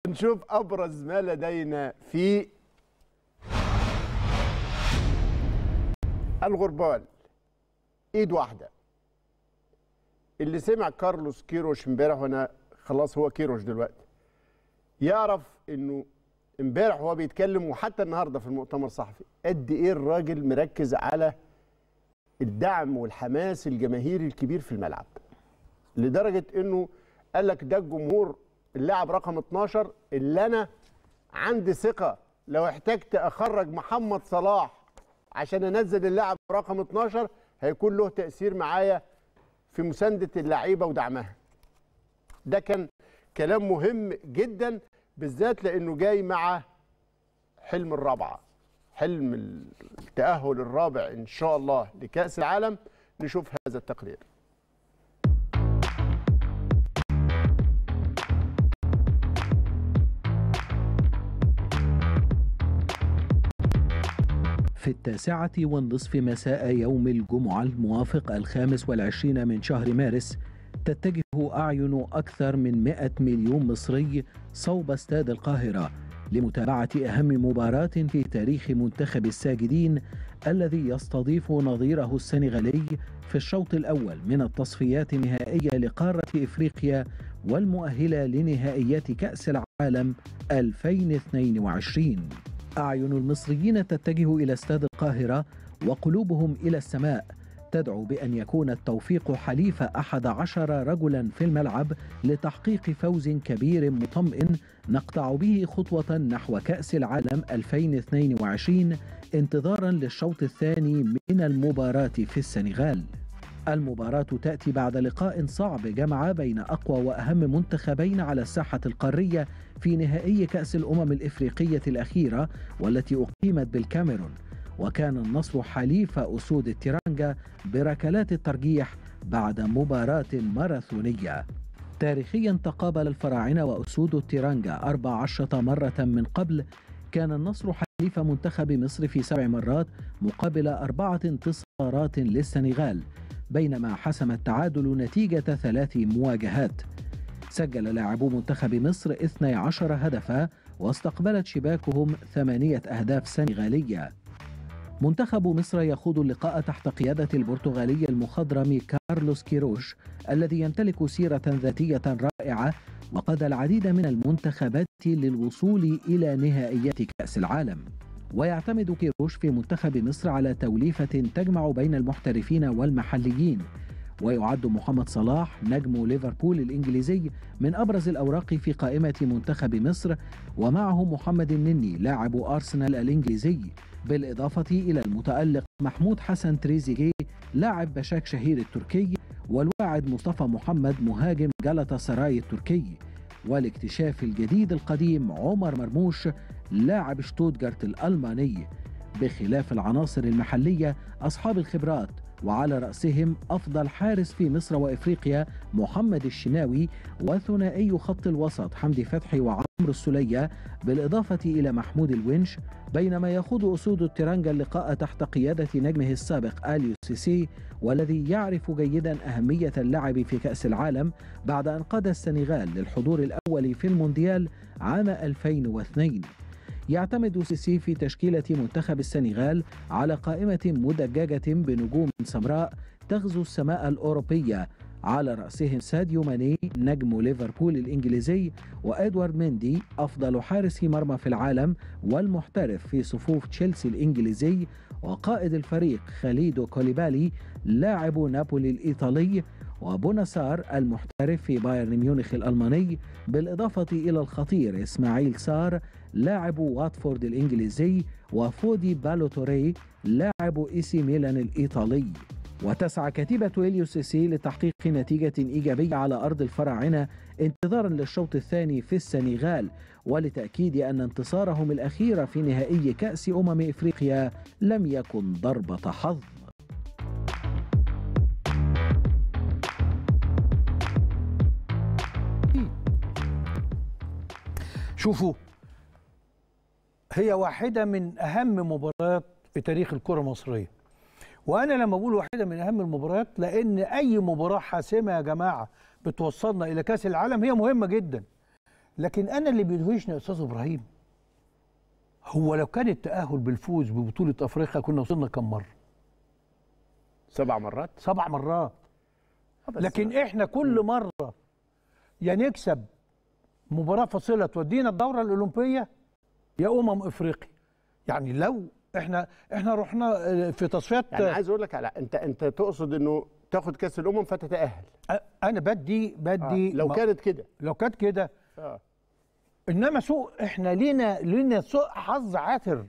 ونشوف ابرز ما لدينا في الغربال ايد واحده اللي سمع كارلوس كيروش امبارح وانا خلاص هو كيروش دلوقتي يعرف انه امبارح وهو بيتكلم وحتى النهارده في المؤتمر الصحفي قد ايه الراجل مركز على الدعم والحماس الجماهيري الكبير في الملعب لدرجه انه قال لك ده الجمهور اللاعب رقم 12 اللي انا عندي ثقه لو احتجت اخرج محمد صلاح عشان انزل اللاعب رقم 12 هيكون له تاثير معايا في مسانده اللعيبه ودعمها ده كان كلام مهم جدا بالذات لانه جاي مع حلم الرابعه حلم التاهل الرابع ان شاء الله لكاس العالم نشوف هذا التقرير في التاسعة والنصف مساء يوم الجمعة الموافق الخامس والعشرين من شهر مارس تتجه أعين أكثر من 100 مليون مصري صوب استاد القاهرة لمتابعة أهم مباراة في تاريخ منتخب الساجدين الذي يستضيف نظيره السنغالي في الشوط الأول من التصفيات النهائية لقارة إفريقيا والمؤهلة لنهائيات كأس العالم 2022 أعين المصريين تتجه إلى استاد القاهرة وقلوبهم إلى السماء تدعو بأن يكون التوفيق حليف أحد عشر رجلا في الملعب لتحقيق فوز كبير مطمئن نقطع به خطوة نحو كأس العالم 2022 انتظارا للشوط الثاني من المباراة في السنغال المباراة تأتي بعد لقاء صعب جمع بين أقوى وأهم منتخبين على الساحة القارية في نهائي كأس الأمم الإفريقية الأخيرة والتي أقيمت بالكاميرون وكان النصر حليف أسود التيرانجا بركلات الترجيح بعد مباراة ماراثونية تاريخيا تقابل الفراعنة وأسود التيرانجا 14 مرة من قبل كان النصر حليف منتخب مصر في سبع مرات مقابل أربعة انتصارات للسنغال بينما حسم التعادل نتيجة ثلاث مواجهات سجل لاعبو منتخب مصر 12 هدفا واستقبلت شباكهم ثمانية أهداف سنغالية منتخب مصر يخوض اللقاء تحت قيادة البرتغالي المخضرم كارلوس كيروش الذي يمتلك سيرة ذاتية رائعة وقاد العديد من المنتخبات للوصول إلى نهائيات كأس العالم ويعتمد كيروش في منتخب مصر على توليفة تجمع بين المحترفين والمحليين ويعد محمد صلاح نجم ليفربول الإنجليزي من أبرز الأوراق في قائمة منتخب مصر ومعه محمد النني لاعب أرسنال الإنجليزي بالإضافة إلى المتألق محمود حسن تريزيجيه لاعب بشاك شهير التركي والواعد مصطفى محمد مهاجم جلطة سراي التركي والاكتشاف الجديد القديم عمر مرموش لاعب شتوتجارت الألماني بخلاف العناصر المحلية أصحاب الخبرات وعلى رأسهم أفضل حارس في مصر وإفريقيا محمد الشناوي وثنائي خط الوسط حمدي فتحي وعمرو السلية بالإضافة إلى محمود الونش بينما يخوض أسود الترانجا اللقاء تحت قيادة نجمه السابق آليو سيسي والذي يعرف جيدا أهمية اللعب في كأس العالم بعد أن قاد السنغال للحضور الأول في المونديال عام 2002 يعتمد سيسي في تشكيلة منتخب السنغال على قائمة مدججة بنجوم سمراء تغزو السماء الأوروبية على رأسهم ساديو ماني نجم ليفربول الإنجليزي وإدوارد ميندي أفضل حارس مرمى في العالم والمحترف في صفوف تشيلسي الإنجليزي وقائد الفريق خاليدو كوليبالي لاعب نابولي الإيطالي وبوناسار المحترف في بايرن ميونخ الألماني بالإضافة إلى الخطير إسماعيل سار لاعب واتفورد الإنجليزي وفودي بالوتوري لاعب إيسي ميلان الإيطالي وتسعى كتيبة إليو سيسي لتحقيق نتيجة إيجابية على أرض الفراعنة انتظارا للشوط الثاني في السنغال ولتأكيد أن انتصارهم الأخير في نهائي كأس أمم إفريقيا لم يكن ضربة حظ شوفوا هي واحدة من أهم مباريات في تاريخ الكرة المصرية وأنا لما بقول واحدة من أهم المباريات لأن أي مباراة حاسمة يا جماعة بتوصلنا إلى كأس العالم هي مهمة جدا لكن انا اللي بيدهشني يا استاذ ابراهيم هو لو كان التاهل بالفوز ببطوله افريقيا كنا وصلنا كم مره سبع مرات سبع مرات آه، بس لكن احنا كل مره يا نكسب مباراه فاصله تودينا الدوره الاولمبيه يا امم افريقيا يعني لو احنا احنا رحنا آه، في تصفيات يعني عايز اقول لك على انت انت تقصد انه تاخد كاس الامم فتتاهل آه، انا بدي بدي آه. لو ما- كانت كده لو كانت كده اه انما سوء احنا لينا لينا سوء حظ عاثر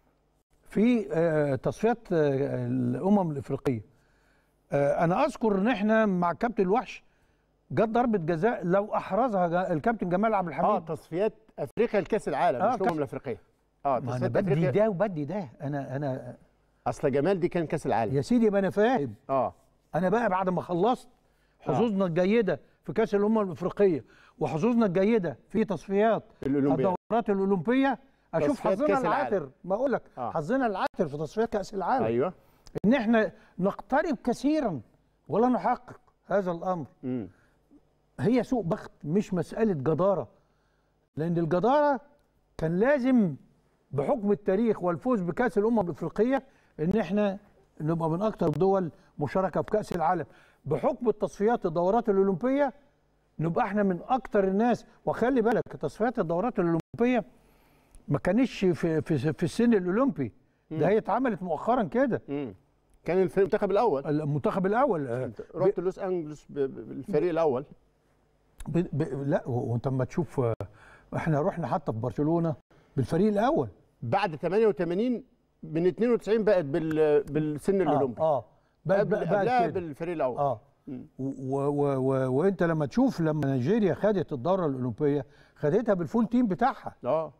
في آه، تصفيات آه، الامم الافريقيه آه، انا اذكر ان احنا مع كابتن الوحش جت ضربه جزاء لو احرزها جا- الكابتن جمال عبد اه الحميد تصفيات افريقيا لكاس العالم آه، مش كأس- الامم الافريقيه اه ما انا تصفيات بدي افريقيا ده وبدي ده انا انا اصل جمال دي كان كاس العالم يا سيدي ما انا فاهم اه انا بقى بعد ما خلصت حظوظنا الجيده في كاس الامم الافريقيه وحظوظنا الجيده في تصفيات الأولمبياد. الدورات الاولمبيه اشوف تصفيات حظنا كأس العالم. العاثر ما اقول لك آه. حظنا العاثر في تصفيات كاس العالم ايوه ان احنا نقترب كثيرا ولا نحقق هذا الامر امم هي سوء بخت مش مساله جداره لان الجداره كان لازم بحكم التاريخ والفوز بكاس الامم الافريقيه ان احنا نبقى من اكثر الدول مشاركه في كاس العالم بحكم التصفيات الدورات الاولمبيه نبقى احنا من اكثر الناس وخلي بالك تصفيات الدورات الاولمبيه ما كانتش في في في السن الاولمبي ده هي اتعملت مؤخرا كده امم كان الفريق المنتخب الاول المنتخب الاول آه، رحت لوس انجلوس ب- ب- بالفريق الاول ب... ب... لا و- وانت اما تشوف آه، احنا رحنا حتى في برشلونه بالفريق الاول بعد 88 من 92 بقت بال بالسن الاولمبي اه, آه. بقت قبل بقت قبلها كده. بالفريق الاول اه و... و... و... وانت لما تشوف لما نيجيريا خدت الدوره الاولمبيه خدتها بالفول تيم بتاعها اه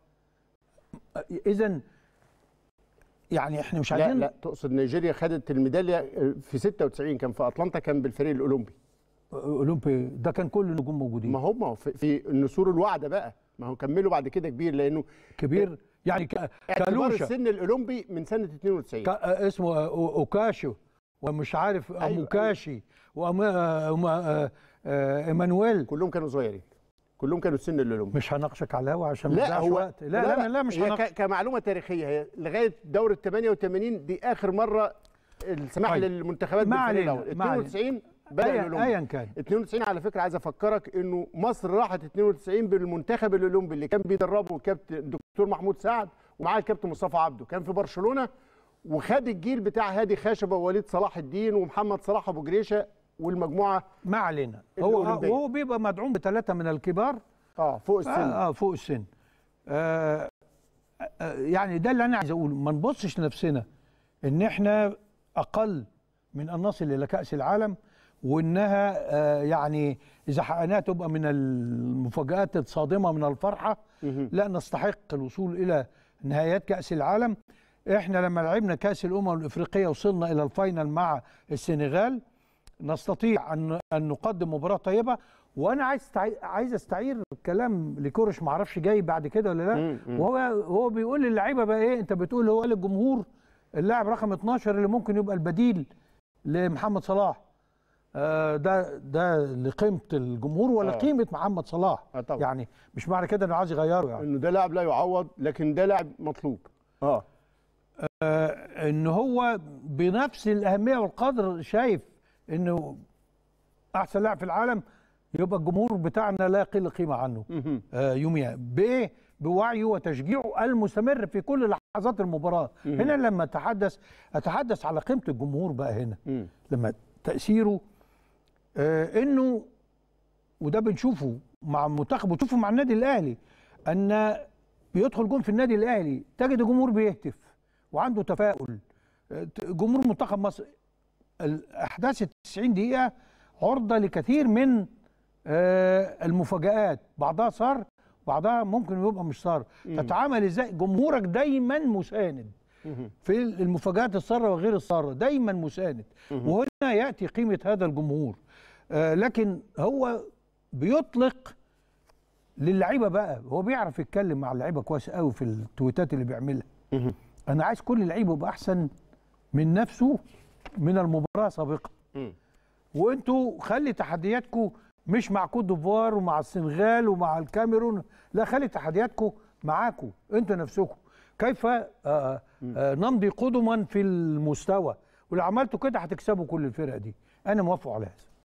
اذا يعني احنا مش لا عايزين لا تقصد نيجيريا خدت الميداليه في 96 كان في اتلانتا كان بالفريق الاولمبي اولمبي ده كان كل النجوم موجودين ما هم في, في النسور الواعده بقى ما هو كملوا بعد كده كبير لانه كبير يعني ك... اعتبار كالوشا السن الاولمبي من سنه 92 ك... آه، اسمه آه، أو- اوكاشو ومش عارف أيوة، اموكاشي وايمانويل كلهم كانوا صغيرين كلهم كانوا السن الاولمبي مش هناقشك على الهوا عشان ما لا نضيعش هو وقت لا لا لا, لا مش هي هناقش ك- كمعلومه تاريخيه هي لغايه دوره 88 دي اخر مره السماح طيب. للمنتخبات ما بالفريق علينا، الاول ما علينا. 92 بدا ايا الاولمبي ايا كان 92 على فكره عايز افكرك انه مصر راحت 92 بالمنتخب الاولمبي اللي كان بيدربه الكابتن الدكتور محمود سعد ومعاه الكابتن مصطفى عبده كان في برشلونه وخد الجيل بتاع هادي خاشبه ووليد صلاح الدين ومحمد صلاح ابو جريشه والمجموعه ما علينا هو الأولمبية. وهو بيبقى مدعوم بثلاثه من الكبار اه فوق السن اه, آه فوق السن آه آه يعني ده اللي انا عايز اقوله ما نبصش لنفسنا ان احنا اقل من ان نصل الى كاس العالم وانها آه يعني اذا حققناها تبقى من المفاجات الصادمه من الفرحه لا نستحق الوصول الى نهايات كاس العالم احنا لما لعبنا كاس الامم الافريقيه وصلنا الى الفاينل مع السنغال نستطيع ان ان نقدم مباراه طيبه وانا عايز استعي... عايز استعير كلام لكورش ما اعرفش جاي بعد كده ولا لا وهو هو بيقول للعيبه بقى ايه انت بتقول هو قال الجمهور اللاعب رقم 12 اللي ممكن يبقى البديل لمحمد صلاح آه ده ده لقيمه الجمهور ولا آه. قيمه محمد صلاح آه طبعا. يعني مش معنى كده انه عايز يغيره يعني انه ده لاعب لا يعوض لكن ده لاعب مطلوب اه آه ان هو بنفس الاهميه والقدر شايف انه احسن لاعب في العالم يبقى الجمهور بتاعنا لا يقل قيمه عنه آه يوميها بايه بوعيه وتشجيعه المستمر في كل لحظات المباراه هنا لما اتحدث اتحدث على قيمه الجمهور بقى هنا مم. لما تاثيره آه انه وده بنشوفه مع المنتخب وتشوفه مع النادي الاهلي ان بيدخل جون في النادي الاهلي تجد الجمهور بيهتف وعنده تفاؤل آه، جمهور منتخب مصر الاحداث ال 90 دقيقه عرضه لكثير من آه، المفاجآت بعضها صار بعضها ممكن يبقى مش صار تتعامل ازاي جمهورك دايما مساند في المفاجآت السارة وغير السارة دايما مساند وهنا يأتي قيمة هذا الجمهور آه لكن هو بيطلق للعيبة بقى هو بيعرف يتكلم مع اللعيبة كويس قوي في التويتات اللي بيعملها أنا عايز كل لعيب يبقى أحسن من نفسه من المباراة سابقا مم. وانتوا خلي تحدياتكم مش مع كوت ديفوار ومع السنغال ومع الكاميرون لا خلي تحدياتكم معاكم انتوا نفسكم كيف آه، آه، نمضي قدما في المستوى ولو عملتوا كده هتكسبوا كل الفرق دي انا موافق على هذا